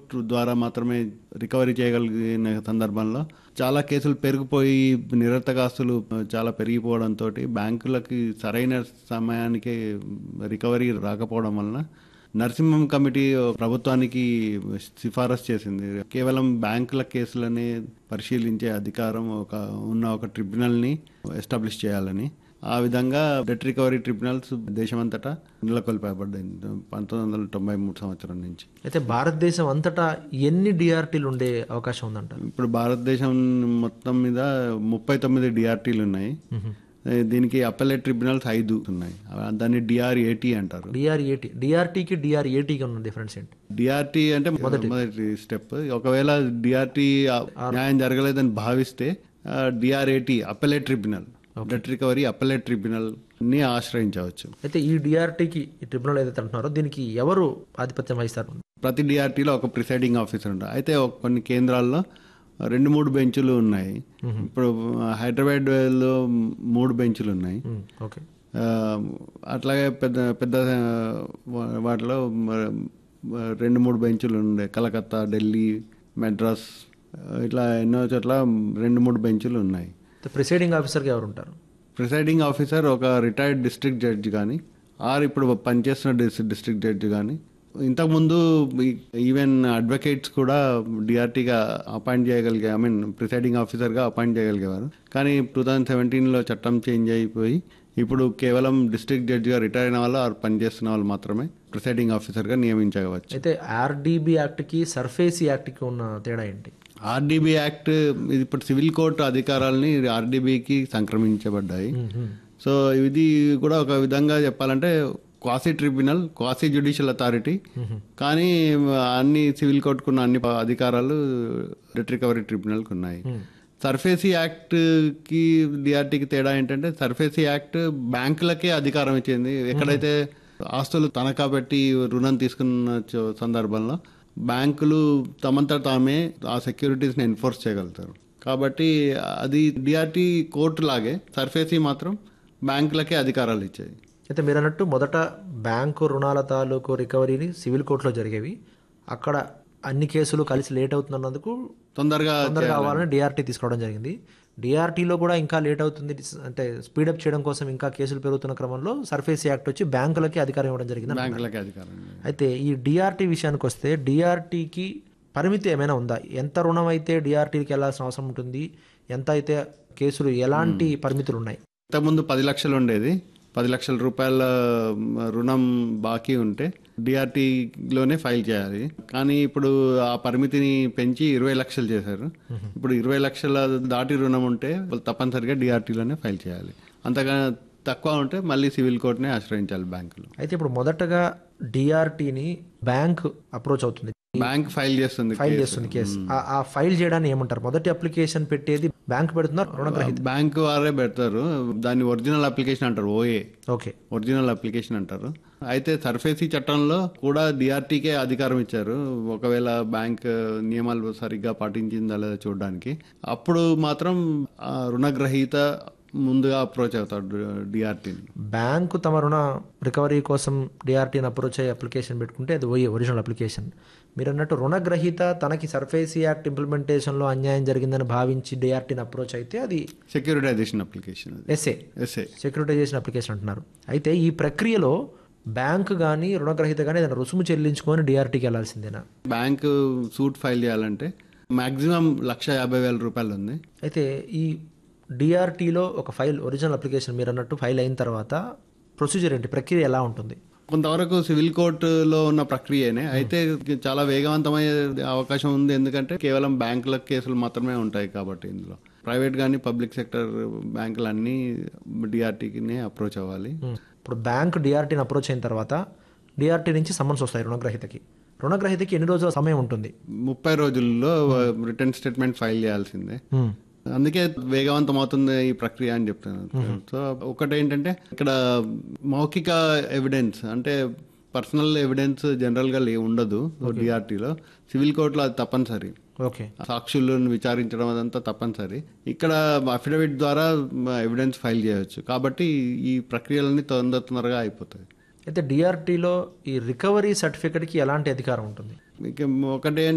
Court ద్వారా మాత్రమే recovery చేయగలిగిన సందర్భంలో చాలా కేసులు పెరిగిపోయి నిరర్థకాస్తులు చాలా పెరిగిపోవడంతో బ్యాంకులకి సరైన సమయానికి రికవరీ రాకపోవడం వలన నరసింహం కమిటీ ప్రభుత్వానికి సిఫారసు చేసింది కేవలం బ్యాంకుల కేసులని పరిశీలించే అధికారం ఒక ఉన్న ఒక ట్రిబ్యునల్ని ఎస్టాబ్లిష్ చేయాలని ఆ విధంగా డెట్ రికవరీ ట్రిబ్యునల్స్ దేశమంతటా నెలకొల్పబడ్డాయి పంతొమ్మిది వందల తొంభై మూడు సంవత్సరం నుంచి అయితే భారతదేశం అంతటా ఎన్ని డిఆర్టీలు ఉండే అవకాశం ఉందంటారు ఇప్పుడు భారతదేశం మొత్తం మీద ముప్పై తొమ్మిది డిఆర్టీలు ఉన్నాయి దీనికి అప్పలేట్ ట్రిబ్యునల్స్ ఐదు ఉన్నాయి దాన్ని డిఆర్ఏటి అంటారు డిఆర్ఏటి డిఆర్టీకి డిఆర్ఏటీకి ఉన్న డిఫరెన్స్ ఏంటి డిఆర్టీ అంటే మొదటి స్టెప్ ఒకవేళ డిఆర్టీ న్యాయం జరగలేదని భావిస్తే DRAT appellate tribunal debt recovery appellate tribunal ని ఆశ్రయించవచ్చు అయితే ఈ డిఆర్టీకి ఈ ట్రిబ్యునల్ ఏదైతే అంటున్నారో దీనికి ఎవరు ఆధిపత్యం వహిస్తారు ప్రతి డిఆర్టీలో ఒక ప్రిసైడింగ్ ఆఫీసర్ ఉంటారు అయితే ఒక కొన్ని కేంద్రాల్లో రెండు మూడు బెంచులు ఉన్నాయి ఇప్పుడు హైదరాబాద్లో మూడు బెంచులు ఉన్నాయి ఉమ్, ఓకే ఆ, అట్లాగే పెద్ద పెద్ద వా- వాటిలో మ- మ- రెండు మూడు బెంచులు ఉండే కలకత్తా ఢిల్లీ మెడ్రాస్ ఆ, ఇట్లా ఎన్నో చోట్ల రెండు మూడు బెంచులు ఉన్నాయి అయితే ప్రిసైడింగ్ ఆఫీసర్గా ఎవరు ఉంటారు ప్రిసైడింగ్ ఆఫీసర్ ఒక రిటైర్డ్ డిస్ట్రిక్ట్ జడ్జి కానీ ఆర్ ఇప్పుడు పనిచేస్తున్న డిస్ డిస్ట్రిక్ట్ జడ్జి కానీ ఇంతకుముందు ఈ- ఈవెన్ అడ్వకేట్స్ కూడా డిఆర్టీగా అపాయింట్ చేయగలిగే ఐ మీన్ ప్రిసైడింగ్ ఆఫీసర్గా అపాయింట్ చేయగలిగేవారు కానీ టూ థౌజండ్ సెవెంటీన్లో చట్టం చేంజ్ అయిపోయి ఇప్పుడు కేవలం డిస్ట్రిక్ట్ జడ్జిగా రిటైర్ అయిన వాళ్ళు ఆర్ పనిచేస్తున్న వాళ్ళు మాత్రమే ప్రిసైడింగ్ ఆఫీసర్గా నియమించవచ్చు అయితే ఆర్డీబీ యాక్ట్కి సర్ఫేసీ యాక్ట్కి ఉన్న తేడా ఏంటి ఆర్డీబీ యాక్ట్ ఇది ఇప్పుడు సివిల్ కోర్టు అధికారాలని ఆర్డీబీకి సంక్రమించబడ్డాయి సో ఇది కూడా ఒక విధంగా చెప్పాలంటే quasi tribunal quasi judicial authority కానీ అన్ని సివిల్ కోర్టుకున్న అన్ని అధికారాలు డెట్ రికవరీ ట్రిబ్యునల్కి ఉన్నాయి సర్ఫేసీ యాక్ట్ కి డిఆర్టీకి తేడా ఏంటంటే సర్ఫేసీ యాక్ట్ బ్యాంకులకే అధికారం ఇచ్చింది ఎక్కడైతే ఆస్తులు తనఖా పెట్టి రుణం తీసుకున్న చో- సందర్భంలో బ్యాంకులు తమంతట తామే ఆ సెక్యూరిటీస్ని ఎన్ఫోర్స్ చేయగలుగుతారు కాబట్టి అది డిఆర్టీ కోర్టు లాగే సర్ఫేసీ మాత్రం బ్యాంకులకే అధికారాలు ఇచ్చాయి అయితే మీరు అన్నట్టు మొదట బ్యాంకు రుణాల తాలూకు రికవరీని సివిల్ కోర్టులో జరిగేవి అక్కడ అన్ని కేసులు కలిసి లేట్ అవుతున్నందుకు తొందరగా తొందరగా కావాలని డిఆర్టీ తీసుకోవడం జరిగింది డిఆర్టీలో కూడా ఇంకా లేట్ అవుతుంది అంటే స్పీడప్ చేయడం కోసం ఇంకా కేసులు పెరుగుతున్న క్రమంలో సర్ఫేస్ యాక్ట్ వచ్చి బ్యాంకులకి అధికారం ఇవ్వడం జరిగింది బ్యాంకులకే అధికారం అయితే ఈ డిఆర్టీ విషయానికి వస్తే డిఆర్టీకి పరిమితి ఏమైనా ఉందా ఎంత రుణం అయితే డిఆర్టీకి వెళ్ళాల్సిన అవసరం ఉంటుంది ఎంత అయితే కేసులు ఎలాంటి పరిమితులు ఉన్నాయి ఇంతకుముందు పది లక్షలు ఉండేది పది లక్షల రూపాయల మ, రుణం బాకీ ఉంటే డిఆర్టీలోనే ఫైల్ చేయాలి కానీ ఇప్పుడు ఆ పరిమితిని పెంచి ఇరవై లక్షలు చేశారు ఇప్పుడు ఇరవై లక్షల దాటి రుణం ఉంటే వాళ్ళు తప్పనిసరిగా డిఆర్టీలోనే ఫైల్ చేయాలి అంతగా తక్కువ ఉంటే మళ్ళీ సివిల్ కోర్టునే ఆశ్రయించాలి బ్యాంకులు అయితే ఇప్పుడు మొదటగా డిఆర్టీని బ్యాంక్ అప్రోచ్ అవుతుంది బ్యాంక్ ఫైల్ చేస్తుంది ఫైల్ చేస్తుంది కేసు ఆ- ఆ ఫైల్ చేయడాన్ని ఏమంటారు మొదటి అప్లికేషన్ పెట్టేది బ్యాంక్ పెడుతున్నారు రుణగ్రహీత బ్యాంక్ వారే పెడతారు దాన్ని ఒరిజినల్ అప్లికేషన్ అంటారు ఓఏ ఓకే ఒరిజినల్ అప్లికేషన్ అంటారు అయితే సర్ఫేసీ చట్టంలో కూడా డిఆర్టీకే అధికారం ఇచ్చారు ఒకవేళ బ్యాంక్ నియమాలు సరిగ్గా పాటించిందా లేదా చూడడానికి అప్పుడు మాత్రం ఆ రుణగ్రహీత ముందుగా అప్రోచ్ అవుతాడు డిఆర్టీని బ్యాంకు తమ రుణ రికవరీ కోసం డిఆర్టీని అప్రోచ్ అయ్యి అప్లికేషన్ పెట్టుకుంటే అది ఓయే ఒరిజినల్ అప్లికేషన్ మీరు అన్నట్టు రుణగ్రహీత తనకి సర్ఫేసీ యాక్ట్ ఇంప్లిమెంటేషన్లో అన్యాయం జరిగిందని భావించి డిఆర్టీని అప్రోచ్ అయితే అది సెక్యూరిటైజేషన్ అప్లికేషన్ అది ఎస్ఏ ఎస్ఏ సెక్యూరిటైజేషన్ అప్లికేషన్ అంటున్నారు అయితే ఈ ప్రక్రియలో బ్యాంక్ కానీ రుణగ్రహీత కానీ ఏదైనా రుసుము చెల్లించుకొని డిఆర్టీకి వెళ్ళాల్సిందేనా బ్యాంక్ సూట్ ఫైల్ చేయాలంటే మాక్సిమం లక్ష యాభై వేల రూపాయలు ఉంది అయితే ఈ డిఆర్టీలో ఒక ఫైల్ ఒరిజినల్ అప్లికేషన్ మీరు అన్నట్టు ఫైల్ అయిన తర్వాత ప్రొసీజర్ ఏంటి ప్రక్రియ ఎలా ఉంటుంది కొంతవరకు సివిల్ కోర్టులో ఉన్న ప్రక్రియనే అయితే చాలా వేగవంతమయ్యే అవకాశం ఉంది ఎందుకంటే కేవలం బ్యాంకుల కేసులు మాత్రమే ఉంటాయి కాబట్టి ఇందులో ప్రైవేట్ కానీ పబ్లిక్ సెక్టర్ బ్యాంకులు అన్నీ డిఆర్టీకినే అప్రోచ్ అవ్వాలి ఉమ్. ఇప్పుడు బ్యాంక్ డిఆర్టీని అప్రోచ్ అయిన తర్వాత డిఆర్టీ నుంచి సమ్మన్స్ వస్తాయి రుణగ్రహీతకి రుణగ్రహీతకి ఎన్ని రోజుల సమయం ఉంటుంది ముప్పై రోజుల్లో రిటర్న్ స్టేట్మెంట్ ఫైల్ చేయాల్సిందే ఉమ్. అందుకే వేగవంతం అవుతుంది ఈ ప్రక్రియ అని చెప్తున్నాను సో ఒకటి ఏంటంటే ఇక్కడ మౌఖిక ఎవిడెన్స్ అంటే పర్సనల్ ఎవిడెన్స్ జనరల్ గా లే- ఉండదు డిఆర్టీలో సివిల్ కోర్టులో అది తప్పనిసరి ఓకే సాక్షులను విచారించడం అదంతా తప్పనిసరి ఇక్కడ అఫిడవిట్ ద్వారా ఎవిడెన్స్ ఫైల్ చేయవచ్చు కాబట్టి ఈ ప్రక్రియలన్నీ తొందర తొందరగా అయిపోతాయి అయితే డిఆర్టీలో ఈ రికవరీ సర్టిఫికెట్కి ఎలాంటి అధికారం ఉంటుంది ఇక ఒకటి